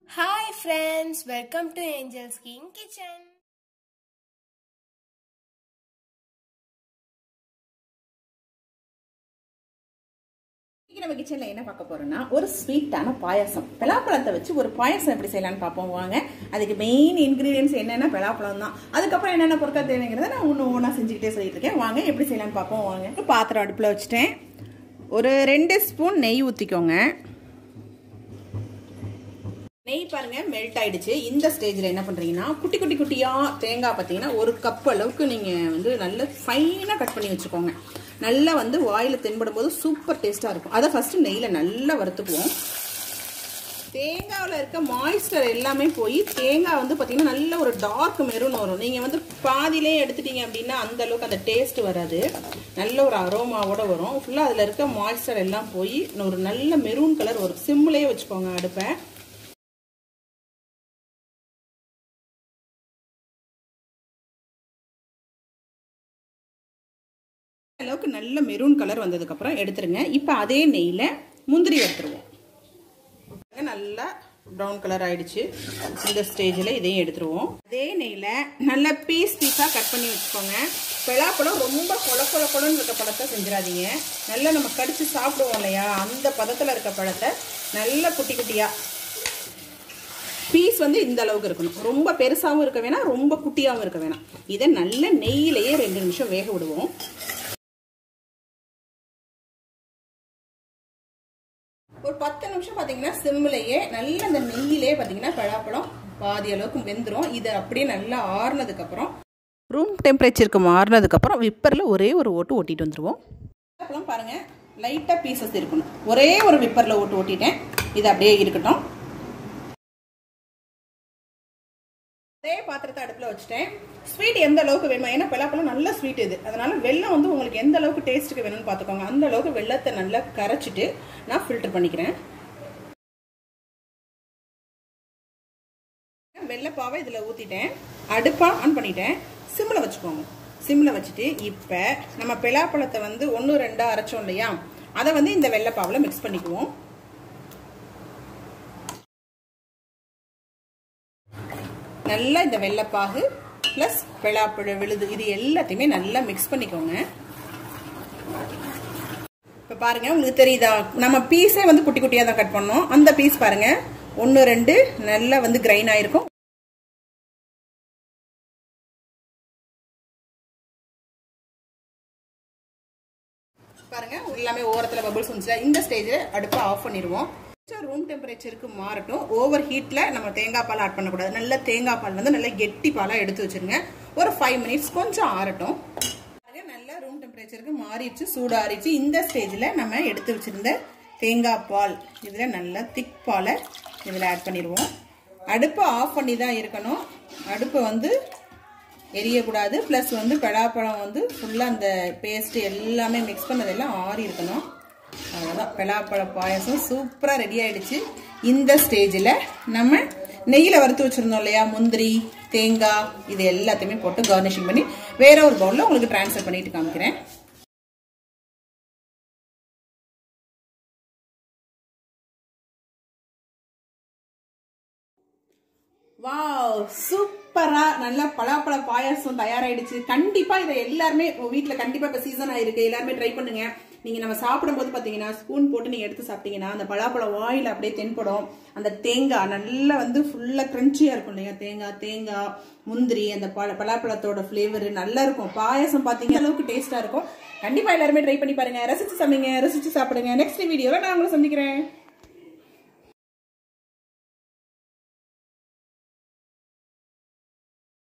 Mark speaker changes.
Speaker 1: Hi friends, welcome to Angel's King Kitchen.
Speaker 2: இன்னைக்கு நம்ம கிச்சன்ல என்ன பார்க்க போறோம்னா ஒரு ஸ்வீட்டான பாயாசம் பலாப்பழத்தை வச்சு ஒரு பாயாசம் எப்படி செய்யலாம்னு பார்ப்போம் வாங்க அதுக்கு மெயின் இன்கிரீடியன்ஸ் என்னென்ன பலாப்பழம் தான் அதுக்கப்புறம் என்னென்ன பொருட்கள் தேவைங்கிறத நான் ஒன்று ஒன்றா செஞ்சுக்கிட்டே சொல்லிட்டு இருக்கேன் வாங்க எப்படி செய்யலாம்னு பார்ப்போம் வாங்க பாத்திரம் அடுப்பில் வச்சுட்டேன் ஒரு ரெண்டு ஸ்பூன் நெய் ஊற்றிக்கோங்க நெய் பாருங்க மெல்ட் ஆயிடுச்சு இந்த ஸ்டேஜில் என்ன பண்ணுறீங்கன்னா குட்டி குட்டி குட்டியாக தேங்காய் பார்த்தீங்கன்னா ஒரு கப் அளவுக்கு நீங்கள் வந்து நல்ல ஃபைனாக கட் பண்ணி வச்சுக்கோங்க நல்லா வந்து வாயில் தென்படும் போது சூப்பர் டேஸ்ட்டாக இருக்கும் அதை ஃபஸ்ட்டு நெய்யில் நல்லா வறுத்துக்குவோம் தேங்காவில் இருக்க மாய்ஸ்டர் எல்லாமே போய் தேங்காய் வந்து பார்த்தீங்கன்னா நல்ல ஒரு டார்க் மெரூன் வரும் நீங்கள் வந்து பாதியிலே எடுத்துட்டீங்க அப்படின்னா அந்த அளவுக்கு அந்த டேஸ்ட் வராது நல்ல ஒரு அரோமாவோட வரும் ஃபுல்லாக அதில் இருக்க மாய்ஸ்டர் எல்லாம் போய் ஒரு நல்ல மெரூன் கலர் வரும் சிம்லேயே வச்சுக்கோங்க அடுப்பை அளவுக்கு நல்ல மெரூன் கலர் வந்ததுக்கப்புறம் எடுத்துருங்க இப்போ அதே நெய்யில் முந்திரி வறுத்துருவோம் நல்லா ப்ரௌன் கலர் ஆயிடுச்சு இந்த ஸ்டேஜில் இதையும் எடுத்துருவோம் அதே நெய்யில் நல்லா பீஸ் பீஸாக கட் பண்ணி வச்சுக்கோங்க பலாப்பழம் ரொம்ப கொல கொல கொலன்னு இருக்க பழத்தை செஞ்சிடாதீங்க நல்லா நம்ம கடிச்சு சாப்பிடுவோம் இல்லையா அந்த பதத்தில் இருக்க பழத்தை நல்லா குட்டி குட்டியாக பீஸ் வந்து இந்த அளவுக்கு இருக்கணும் ரொம்ப பெருசாகவும் இருக்க வேணாம் ரொம்ப குட்டியாகவும் இருக்க வேணாம் இதை நல்ல நெய்யிலேயே ரெண்டு நிமிஷம் வேக விடுவோம் ஒரு பத்து நிமிஷம் பார்த்தீங்கன்னா சிம்மிலேயே நல்ல அந்த நெய்யிலே பார்த்தீங்கன்னா பழாப்பழம் பாதி அளவுக்கு வெந்துடும் இதை அப்படியே நல்லா ஆறுனதுக்கப்புறம் ரூம் டெம்பரேச்சருக்கு மாறினதுக்கப்புறம் விப்பரில் ஒரே ஒரு ஓட்டு ஓட்டிட்டு வந்துடுவோம் பழம் பாருங்கள் லைட்டாக பீசஸ் இருக்கணும் ஒரே ஒரு விப்பரில் ஓட்டு ஓட்டிட்டேன் இது அப்படியே இருக்கட்டும் அதே பாத்திரத்தை அடுப்பில் வச்சுட்டேன் ஸ்வீட் எந்த அளவுக்கு வேணுமோ ஏன்னா பலாப்பழம் நல்ல ஸ்வீட் இது அதனால வெள்ளம் வந்து உங்களுக்கு எந்த அளவுக்கு டேஸ்ட்டுக்கு வேணும்னு பார்த்துக்கோங்க அந்த அளவுக்கு வெள்ளத்தை நல்லா கரைச்சிட்டு நான் ஃபில்டர் பண்ணிக்கிறேன் வெள்ளைப்பாவை இதில் ஊற்றிட்டேன் அடுப்பாக ஆன் பண்ணிட்டேன் சிம்மில் வச்சுக்கோங்க சிம்மில் வச்சுட்டு இப்போ நம்ம பலாப்பழத்தை வந்து ஒன்று ரெண்டாக அரைச்சோம் இல்லையா அதை வந்து இந்த வெள்ளைப்பாவில் மிக்ஸ் பண்ணிக்குவோம் நல்லா இந்த வெள்ளைப்பாகு ப்ளஸ் வெள்ளாப்பழ விழுது இது எல்லாத்தையுமே நல்லா மிக்ஸ் பண்ணிக்கோங்க இப்போ பாருங்க உங்களுக்கு தெரியுதா நம்ம பீஸே வந்து குட்டி குட்டியாக தான் கட் பண்ணோம் அந்த பீஸ் பாருங்க ஒன்று ரெண்டு நல்லா வந்து கிரைன் ஆயிருக்கும் பாருங்க எல்லாமே ஓரத்தில் பபிள்ஸ் வந்துச்சு இந்த ஸ்டேஜில் அடுப்பை ஆஃப் பண்ணிடுவோம் ரூம் டெம்பரேச்சருக்கு மாறட்டும் ஓவர் ஹீட்டில் நம்ம தேங்காய் பால் ஆட் பண்ணக்கூடாது நல்ல தேங்காய் பால் வந்து நல்ல கெட்டி பாலாக எடுத்து வச்சிருங்க ஒரு ஃபைவ் மினிட்ஸ் கொஞ்சம் ஆறட்டும் நல்ல ரூம் டெம்பரேச்சருக்கு மாறிடுச்சு சூடாறிச்சு இந்த ஸ்டேஜில் நம்ம எடுத்து வச்சிருந்த தேங்காய் பால் இதில் நல்லா திக் பாலை இதில் ஆட் பண்ணிடுவோம் அடுப்பை ஆஃப் பண்ணி தான் இருக்கணும் அடுப்பை வந்து எரியக்கூடாது ப்ளஸ் வந்து பலாப்பழம் வந்து ஃபுல்லாக அந்த பேஸ்ட்டு எல்லாமே மிக்ஸ் பண்ணதெல்லாம் ஆறி இருக்கணும் அவ்வளோதான் பலாப்பழ பாயசம் சூப்பராக ரெடி ஆயிடுச்சு இந்த ஸ்டேஜில் நம்ம நெய்யில் வறுத்து வச்சுருந்தோம் இல்லையா முந்திரி தேங்காய் இது எல்லாத்தையுமே போட்டு கார்னிஷிங் பண்ணி வேற ஒரு பவுலில் உங்களுக்கு ட்ரான்ஸ்ஃபர் பண்ணிட்டு காமிக்கிறேன் வாவ் சூப்பரா நல்ல பலாப்பழ பாயாசம் தயாராயிடுச்சு கண்டிப்பா இதை எல்லாருமே வீட்டுல கண்டிப்பா இப்ப சீசன் ஆயிருக்கு எல்லாருமே ட்ரை பண்ணுங்க நீங்க நம்ம சாப்பிடும்போது பாத்தீங்கன்னா ஸ்பூன் போட்டு நீங்க எடுத்து சாப்பிட்டீங்கன்னா அந்த பலாப்பழம் வாயில் அப்படியே தென்படும் அந்த தேங்காய் நல்லா வந்து ஃபுல்லா கிரன்ச்சியா இருக்கும் இல்லையா தேங்காய் தேங்காய் முந்திரி அந்த பழ பலாப்பழத்தோட ஃபிளேவர் நல்லா இருக்கும் பாயாசம் பாத்தீங்க அளவுக்கு டேஸ்டா இருக்கும் கண்டிப்பா எல்லாருமே ட்ரை பண்ணி பாருங்க ரசிச்சு சமைங்க ரசிச்சு சாப்பிடுங்க நெக்ஸ்ட் வீடியோல நான் உங்களை சந்திக்கிறேன்